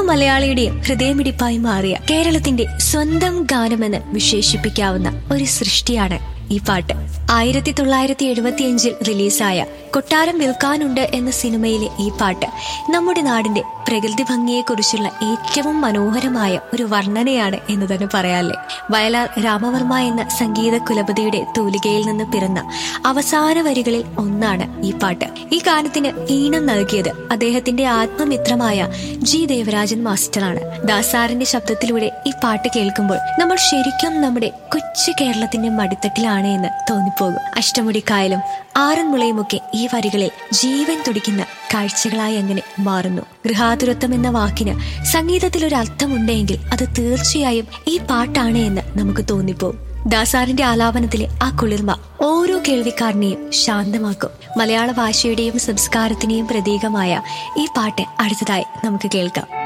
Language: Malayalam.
മലയാളിയുടെയും ഹൃദയമിടിപ്പായി മാറിയ കേരളത്തിന്റെ സ്വന്തം ഗാനമെന്ന് വിശേഷിപ്പിക്കാവുന്ന ഒരു സൃഷ്ടിയാണ് ഈ പാട്ട് ആയിരത്തി തൊള്ളായിരത്തി എഴുപത്തിയഞ്ചിൽ റിലീസായ കൊട്ടാരം വിൽക്കാനുണ്ട് എന്ന സിനിമയിലെ ഈ പാട്ട് നമ്മുടെ നാടിന്റെ പ്രകൃതി ഭംഗിയെക്കുറിച്ചുള്ള ഏറ്റവും മനോഹരമായ ഒരു വർണ്ണനയാണ് എന്ന് തന്നെ പറയാല്ലേ വയലാർ രാമവർമ്മ എന്ന സംഗീത കുലപതിയുടെ തൂലികയിൽ നിന്ന് പിറന്ന അവസാന വരികളിൽ ഒന്നാണ് ഈ പാട്ട് ഈ ഗാനത്തിന് ഈണം നൽകിയത് അദ്ദേഹത്തിന്റെ ആത്മമിത്രമായ ജി ദേവരാജൻ മാസ്റ്ററാണ് ദാസാറിന്റെ ശബ്ദത്തിലൂടെ ഈ പാട്ട് കേൾക്കുമ്പോൾ നമ്മൾ ശരിക്കും നമ്മുടെ കൊച്ചു കേരളത്തിന്റെ മടിത്തട്ടിലാണ് എന്ന് തോന്നിപ്പോകും അഷ്ടമുടിക്കായലും ആറന്മുളയുമൊക്കെ ഈ വരികളിൽ ജീവൻ തുടിക്കുന്ന കാഴ്ചകളായി അങ്ങനെ മാറുന്നു ഗൃഹാതുരത്വം എന്ന വാക്കിന് സംഗീതത്തിൽ ഒരു അർത്ഥമുണ്ടെങ്കിൽ അത് തീർച്ചയായും ഈ പാട്ടാണ് എന്ന് നമുക്ക് തോന്നിപ്പോകും ദാസാറിന്റെ ആലാപനത്തിലെ ആ കുളിർമ ഓരോ കേൾവിക്കാരനെയും ശാന്തമാക്കും മലയാള ഭാഷയുടെയും സംസ്കാരത്തിന്റെയും പ്രതീകമായ ഈ പാട്ട് അടുത്തതായി നമുക്ക് കേൾക്കാം